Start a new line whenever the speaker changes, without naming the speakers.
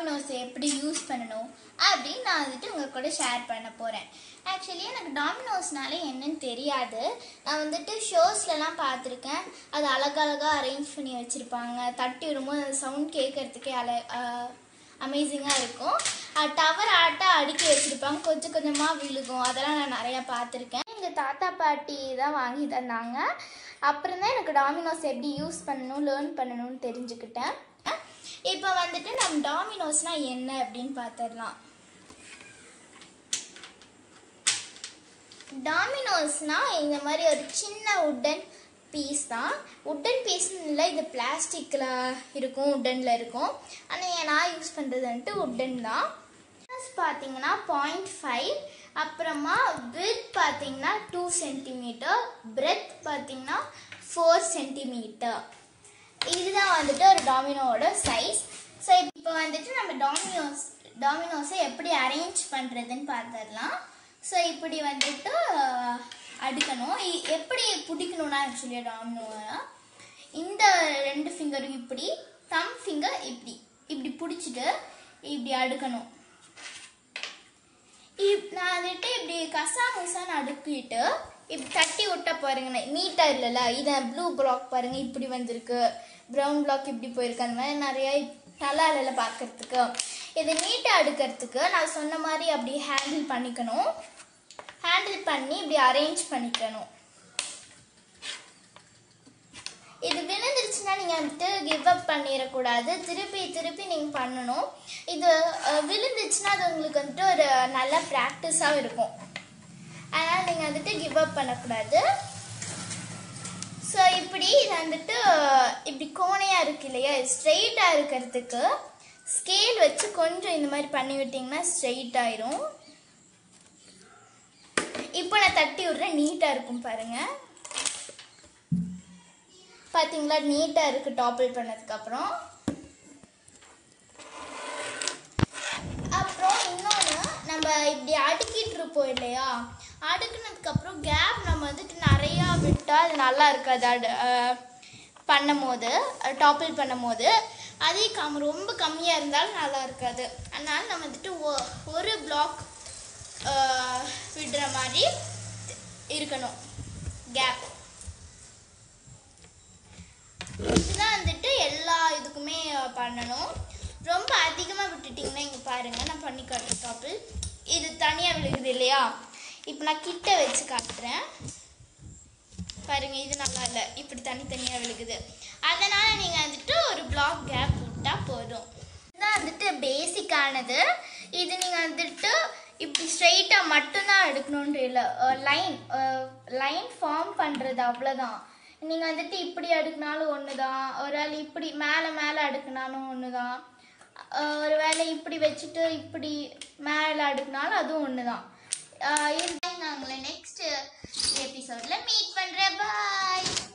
Domino's எப்படி use பண்ணணும் அப்படின்னு நான் வந்துட்டு உங்கள் கூட ஷேர் பண்ண போகிறேன் ஆக்சுவலி எனக்கு டாமினோஸ்னாலே என்னன்னு தெரியாது நான் வந்துட்டு ஷோஸ்லலாம் பார்த்துருக்கேன் அது அழகழகாக அரேஞ்ச் பண்ணி வச்சுருப்பாங்க தட்டி விடும்போது அந்த சவுண்ட் கேட்கறதுக்கே அழ அமேசிங்காக இருக்கும் டவர் ஆட்ட அடுக்கி வச்சுருப்பாங்க கொஞ்சம் கொஞ்சமாக விழுகும் அதெல்லாம் நான் நிறையா பார்த்துருக்கேன் எங்கள் தாத்தா பாட்டி தான் வாங்கி தந்தாங்க அப்புறம் தான் எனக்கு டாமினோஸ் எப்படி யூஸ் பண்ணணும் லேர்ன் பண்ணணும்னு தெரிஞ்சுக்கிட்டேன் இப்போ வந்துட்டு நம்ம டாமினோஸ்னால் என்ன அப்படின்னு பார்த்துடலாம் டாமினோஸ்னால் இந்த மாதிரி ஒரு சின்ன உட்டன் பீஸ் தான் உட்டன் பீஸ்னு இல்லை இது பிளாஸ்டிக்கில் இருக்கும் உட்டனில் இருக்கும் ஆனால் நான் யூஸ் பண்ணுறது வந்துட்டு உட்டன் தான் பார்த்தீங்கன்னா பாயிண்ட் ஃபைவ் அப்புறமா வித் பார்த்தீங்கன்னா டூ சென்டிமீட்டர் பிரெத் பார்த்தீங்கன்னா ஃபோர் சென்டிமீட்டர் இதுதான் வந்துட்டு ஒரு டாமினோவோட சைஸ் ஸோ இப்போ வந்துட்டு நம்ம டாமினோஸ் டாமினோஸை எப்படி அரேஞ்ச் பண்ணுறதுன்னு பார்த்துடலாம் ஸோ இப்படி வந்துட்டு அஹ், அடுக்கணும் இ- எப்படி பிடிக்கணும்னா ஆக்சுவலி டாமினோவை இந்த ரெண்டு ஃபிங்கரும் இப்படி தம் ஃபிங்கர் இப்படி இப்படி பிடிச்சிட்டு இப்படி அடுக்கணும் இப்- நான் வந்துட்டு இப்படி கசா முசான்னு அடுக்கிட்டு இப்படி தட்டி விட்ட பாருங்க நீட்டாக இல்லைல்ல இதை ப்ளூ பிளாக் பாருங்க இப்படி வந்திருக்கு ப்ரௌன் பிளாக் இப்படி போயிருக்கு அந்த மாதிரி நிறைய நல்லா இல்லைல்ல பார்க்கறதுக்கு இதை நீட்டாக அடுக்கிறதுக்கு நான் சொன்ன மாதிரி அப்படி ஹேண்டில் பண்ணிக்கணும் ஹேண்டில் பண்ணி இப்படி அரேஞ்ச் பண்ணிக்கணும் இது விழுந்துருச்சுன்னா நீங்கள் வந்துட்டு கிவ் அப் பண்ணிடக்கூடாது திருப்பி திருப்பி நீங்கள் பண்ணணும் இது அஹ், விழுந்துச்சுன்னா அது உங்களுக்கு வந்துட்டு ஒரு நல்ல ப்ராக்டிஸாக இருக்கும் அதனால் நீங்கள் வந்துட்டு கிவ் அப் பண்ணக்கூடாது ஸோ இப்படி இது வந்துட்டு அஹ், இப்படி கோணையாக இருக்கு இல்லையா ஸ்ட்ரெயிட்டாக இருக்கிறதுக்கு ஸ்கேல் வச்சு கொஞ்சம் இந்த மாதிரி பண்ணி விட்டிங்கன்னா ஸ்ட்ரெயிட் ஆயிரும் இப்போ நான் தட்டி விட்றேன் நீட்டாக இருக்கும் பாருங்கள் பார்த்தீங்களா நீட்டாக இருக்குது டாப்பிள் பண்ணதுக்கப்புறம் அப்புறம் இன்னொன்று நம்ம இப்படி அடுக்கிட்டு இருப்போம் இல்லையா அடுக்குனதுக்கப்புறம் கேப் நம்ம வந்துட்டு நிறையா விட்டால் அது நல்லா இருக்காது அடு அஹ், பண்ணும் போது டாப்பிள் பண்ணும் போது அதே கம் ரொம்ப கம்மியாக இருந்தாலும் நல்லா இருக்காது அதனால நம்ம வந்துட்டு ஒ- ஒரு பிளாக் விடுற மாதிரி இருக்கணும் கேப் இதுதான் வந்துட்டு எல்லா இதுக்குமே அஹ், பண்ணணும் ரொம்ப அதிகமாக விட்டுட்டிங்கன்னா இங்கே பாருங்கள் நான் பண்ணி காட்டுறேன் டாப்பிள் இது தனியாக விழுகுது இல்லையா இப்போ நான் கிட்ட வச்சு காட்டுறேன் பாருங்க இது நல்லா இல்லை இப்படி தனித்தனியாக விழுகுது அதனால் நீங்கள் வந்துட்டு ஒரு பிளாக் கேப் விட்டால் போதும் இதுதான் வந்துட்டு பேசிக்கானது இது நீங்கள் வந்துட்டு இப்படி ஸ்ட்ரெயிட்டாக மட்டும்தான் எடுக்கணுன்ட்டு இல்லை லைன் லைன் ஃபார்ம் பண்ணுறது அவ்வளோதான் நீங்கள் வந்துட்டு இப்படி அடுக்கினாலும் ஒன்று தான் ஒரு வேளை இப்படி மேலே மேலே அடுக்கினாலும் ஒன்று தான் ஒரு வேளை இப்படி வச்சுட்டு இப்படி மேலே அடுக்கினாலும் அதுவும் ஒன்று தான் நான் உங்களை நெக்ஸ்ட் எபிசோடில் மீட் பண்ணுறேன் பாய்